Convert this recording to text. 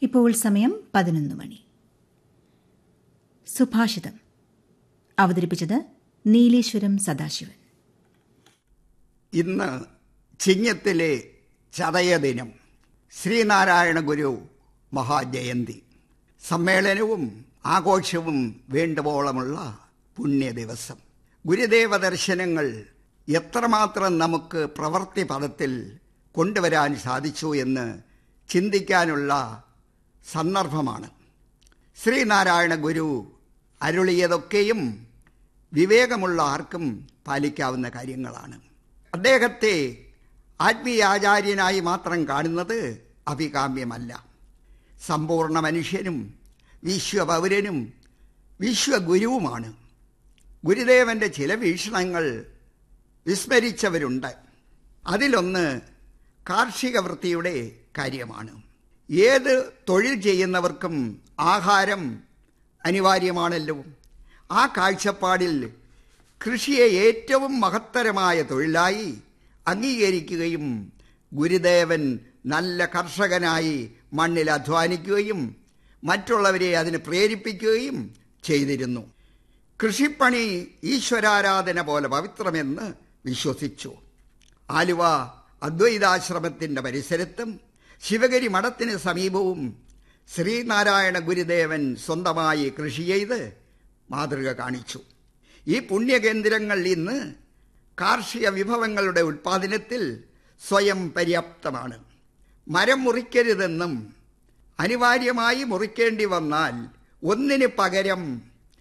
ഇപ്പോൾ സമയം പതിനൊന്ന് മണി സുഭാഷിതം അവതരിപ്പിച്ചത് നീലേശ്വരം സദാശിവൻ ഇന്ന് ചിങ്ങത്തിലെ ചതയ ദിനം ശ്രീനാരായണ ഗുരു മഹാജയന്തി സമ്മേളനവും ആഘോഷവും വേണ്ടുവോളമുള്ള പുണ്യ ദിവസം ഗുരുദേവ ദർശനങ്ങൾ എത്രമാത്രം നമുക്ക് പ്രവൃത്തി പദത്തിൽ കൊണ്ടുവരാൻ സാധിച്ചു എന്ന് ചിന്തിക്കാനുള്ള സന്ദർഭമാണ് ശ്രീനാരായണ ഗുരു അരുളിയതൊക്കെയും വിവേകമുള്ള ആർക്കും പാലിക്കാവുന്ന കാര്യങ്ങളാണ് അദ്ദേഹത്തെ ആത്മീയാചാര്യനായി മാത്രം കാണുന്നത് അഭികാമ്യമല്ല സമ്പൂർണ്ണ മനുഷ്യനും വിശ്വപൗരനും വിശ്വഗുരുവുമാണ് ഗുരുദേവന്റെ ചില വീക്ഷണങ്ങൾ വിസ്മരിച്ചവരുണ്ട് അതിലൊന്ന് കാർഷിക വൃത്തിയുടെ കാര്യമാണ് ഏത് തൊഴിൽ ചെയ്യുന്നവർക്കും ആഹാരം അനിവാര്യമാണല്ലോ ആ കാഴ്ചപ്പാടിൽ കൃഷിയെ ഏറ്റവും മഹത്തരമായ തൊഴിലായി അംഗീകരിക്കുകയും ഗുരുദേവൻ നല്ല കർഷകനായി മണ്ണിൽ അധ്വാനിക്കുകയും മറ്റുള്ളവരെ അതിന് പ്രേരിപ്പിക്കുകയും ചെയ്തിരുന്നു കൃഷിപ്പണി ഈശ്വരാരാധന പോലെ പവിത്രമെന്ന് വിശ്വസിച്ചു ആലുവ അദ്വൈതാശ്രമത്തിൻ്റെ പരിസരത്തും ശിവഗിരി മഠത്തിന് സമീപവും ശ്രീനാരായണ ഗുരുദേവൻ സ്വന്തമായി കൃഷി ചെയ്ത് മാതൃക കാണിച്ചു ഈ പുണ്യകേന്ദ്രങ്ങൾ ഇന്ന് കാർഷിക വിഭവങ്ങളുടെ ഉൽപ്പാദനത്തിൽ സ്വയം പര്യാപ്തമാണ് മരം മുറിക്കരുതെന്നും അനിവാര്യമായി മുറിക്കേണ്ടി വന്നാൽ ഒന്നിന് പകരം